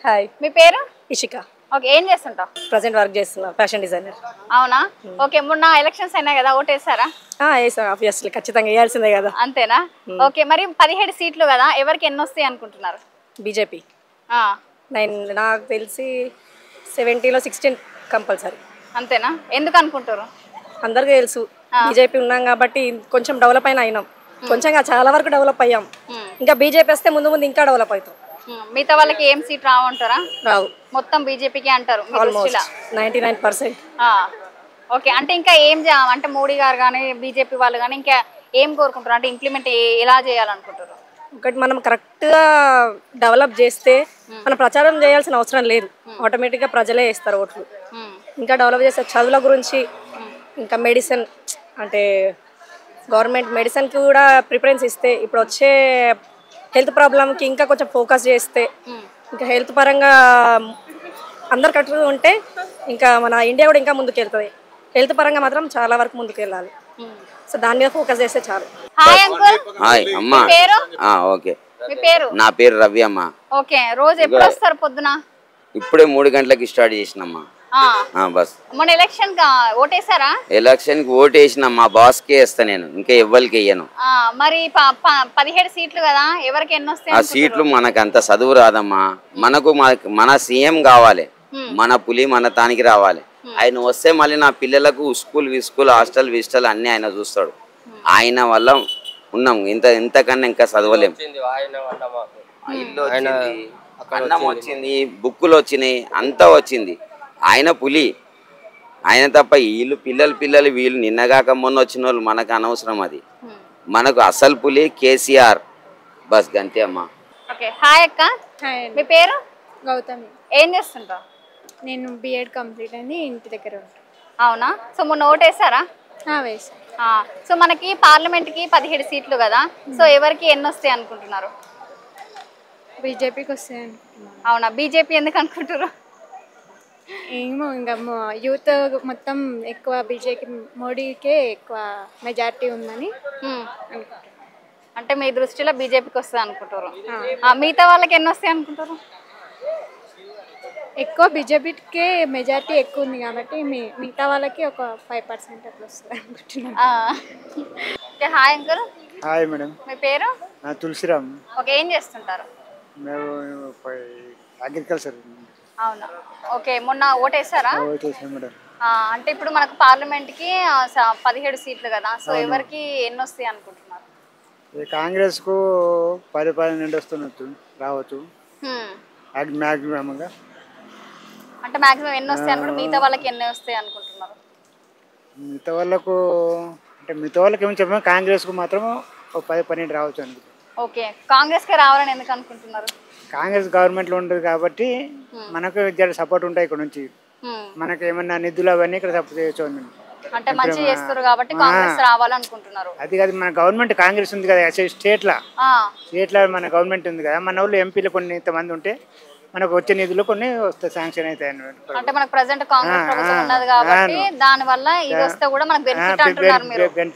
Hi మీ పేరు Ishika okay ఏం చేస్తుంటావు ప్రజెంట్ వర్క్ చేస్తున్నా ఫ్యాషన్ డిజైనర్ అవునా ఓకే మొన్న ఎలక్షన్స్ అయినాయి కదా ఓటేసారా వేసాం ఆబ్వియస్లీ ఖచ్చితంగా వేయాల్సిందే కదా అంతేనా ఓకే మరి పదిహేడు సీట్లు కదా ఎవరికి ఎన్ని వస్తాయి అనుకుంటున్నారు బీజేపీ ఆ, నైన్ నాకు తెలిసి సెవెంటీలో సిక్స్టీన్ కంపల్సరీ అంతేనా ఎందుకు అనుకుంటారు అందరికీ తెలుసు బీజేపీ ఉన్నాం కాబట్టి కొంచెం డెవలప్ అయినా అయినాం కొంచెంగా చాలా వరకు డెవలప్ అయ్యాం Hmm. ఇంకా బీజేపీ వస్తే ముందు ముందు ఇంకా డెవలప్ అవుతాం ఉమ్, మిగతా వాళ్ళకి ఏం సీట్ రావంటారా రావు మొత్తం బీజేపీకి అంటారు మీ ఆల్మోస్ట్ దృష్టిలో నైంటీ నైన్ పర్సెంట్ ఆ, ఓకే అంటే ఇంకా ఏం చే అంటే మోడీ గారు కానీ బీజేపీ వాళ్ళు కానీ ఇంకా ఏం కోరుకుంటారు అంటే ఇంప్లిమెంట్ ఎలా చేయాలనుకుంటారు ఒకటి మనం కరెక్ట్గా డెవలప్ చేస్తే మనం ప్రచారం చేయాల్సిన అవసరం లేదు ఆటోమేటిక్గా ప్రజలే వేస్తారు ఓట్లు ఉమ్, ఇంకా డెవలప్ చేసే చదువుల గురించి ఇంకా మెడిసిన్ అంటే గవర్నమెంట్ మెడిసిన్కి కూడా ప్రిఫరెన్స్ ఇస్తే ఇప్పుడు వచ్చే హెల్త్ ప్రాబ్లమ్కి ఇంకా కొంచెం ఫోకస్ చేస్తే ఇంకా హెల్త్ పరంగా అందరు కరెక్ట్గా ఉంటే ఇంకా మన ఇండియా కూడా ఇంకా ముందుకు వెళ్తుంది హెల్త్ పరంగా మాత్రం చాలా వరకు ముందుకు వెళ్ళాలి ఉమ్. సో దాని మీద ఫోకస్ చేస్తే చాలు హాయ్ అంకుల్ హాయ్ అమ్మా మీ పేరు ఆ, ఓకే మీ పేరు నా పేరు రవి అమ్మ ఓకే రోజు ఎప్పుడు వస్తారు పొద్దున ఇప్పుడే మూడు గంటలకి స్టార్ట్ చేసినమ్మా ఆ, ఆ, బస్ మొన్న ఎలక్షన్ గా ఓటేసారా ఎలక్షన్కి ఓటు వేసిన మా బాస్కే వేస్తా నేను ఇంకా ఎవ్వరికి వేయను ఆ, మరి ప- ప- పదిహేడు సీట్లు కదా ఎవరికి ఎన్ని వస్తాయి ఆ సీట్లు మనకు అంత చదువు రాదమ్మా మనకు మన- మన సీఎం కావాలి మన పులి మన తానికి రావాలి ఆయన వస్తే మళ్ళీ నా పిల్లలకు స్కూల్ స్కూల్ హాస్టల్ విస్టల్ అన్నీ ఆయన చూస్తాడు ఆయన వల్ల ఉన్నాం ఇంత ఇంతకన్నా ఇంకా చదవలేం ఇల్లు వచ్చింది అన్నం వచ్చింది బుక్కులు వచ్చినాయి అంతా వచ్చింది ఆయన పులి ఆయన తప్ప వీళ్ళు పిల్లలు పిల్లలు వీళ్ళు నిన్నగాక మొన్న వచ్చిన వాళ్ళు మనకు అనవసరం అది మనకు అసలు పులి కేసీఆర్ బస్ గంతే అమ్మా ఓకే హాయ్ అక్క హాయ్ మీ పేరు గౌతమి ఏం చేస్తుంటావు నేను బీఎడ్ కంప్లీట్ అయింది ఇంటి దగ్గర ఉంటాను అవునా సో మొన్న ఓటేసారా వేసాను ఆ, సో మనకి పార్లమెంట్ కి పదిహేడు సీట్లు కదా సో ఎవరికి ఎన్ని వస్తాయి అనుకుంటున్నారు బీజేపీకి వస్తాయి అనుకుంటున్నాను అవునా బీజేపీ ఎందుకు అనుకుంటారు ఏమో ఇంకా మొ- యూత్ మొత్తం ఎక్కువ బీజేపీ మోడీకే ఎక్కువ మెజారిటీ ఉందని హ్మ్. అనుకుంటున్నాను అంటే మీ దృష్టిలో బీజేపీకి వస్తుంది అనుకుంటారు ఆ, మిగతా వాళ్ళకి ఎన్ని వస్తాయి అనుకుంటారు ఎక్కువ బీజేపీకే మెజారిటీ ఎక్కువ ఉంది కాబట్టి మీ మిగతా వాళ్ళకి ఒక ఫైవ్ పర్సెంట్ అట్లా వస్తుంది అనుకుంటున్నాను ఆ. Okay hi uncle hi madam మీ పేరు నా తులసిరామ్ ఓకే ఏం చేస్తుంటారు మేము అగ్రికల్చర్ అవునా ఓకే మొన్న ఓటేసారా ఓటేసాం మేడం ఆ, అంటే ఇప్పుడు మనకు పార్లమెంట్కి ఆ, స- పదిహేడు సీట్లు కదా సో ఎవరికి ఎన్ని వస్తాయి అనుకుంటున్నారు ఈ కాంగ్రెస్కు పది పది నుండి వస్తున్నట్టు రావచ్చు హ్మ్. మ్యాక్సిమంగా అంటే మాక్సిమం ఎన్ని వస్తాయి అనుకుంటే మిగతా వాళ్ళకి ఎన్ని వస్తాయి అనుకుంటున్నారు మిగతా వాళ్ళకు అంటే మిగతా వాళ్ళకి ఏమి చెప్పాము కాంగ్రెస్కు మాత్రం ఒక పది పన్నెండు రావచ్చు అనుకుంటున్నాం ఓకే కాంగ్రెస్కి రావాలని ఎందుకు అనుకుంటున్నారు కాంగ్రెస్ గవర్నమెంట్లో ఉంటుంది కాబట్టి మనకు జర సపోర్ట్ ఉంటాయి ఇక్కడ నుంచి హ్మ్. మనకు ఏమన్నా నిధులు అవన్నీ ఇక్కడ సపోర్ట్ చేయొచ్చు అని అంటే మంచి చేస్తారు కాబట్టి కాంగ్రెస్ రావాలనుకుంటున్నారు అది కాదు మన గవర్నమెంట్ కాంగ్రెస్ ఉంది కదా స్టేట్లో ఆ, స్టేట్లో మన గవర్నమెంట్ ఉంది కదా మన వాళ్ళు ఎంపీలు కొన్ని ఇంతమంది ఉంటే మనకు వచ్చే నిధులు కొన్ని వస్తాయి శాంక్షన్ అవుతాయి అన్నమాట. అంటే మనకు ప్రజెంట్ కాంగ్రెస్ ఆ, ప్రభుత్వం ఆ, ఉన్నది కాబట్టి అవును. దాని వల్ల ఇది వస్తే కూడా మనకు బెనిఫిట్ అంటున్నారు మీరు బెనిఫిట్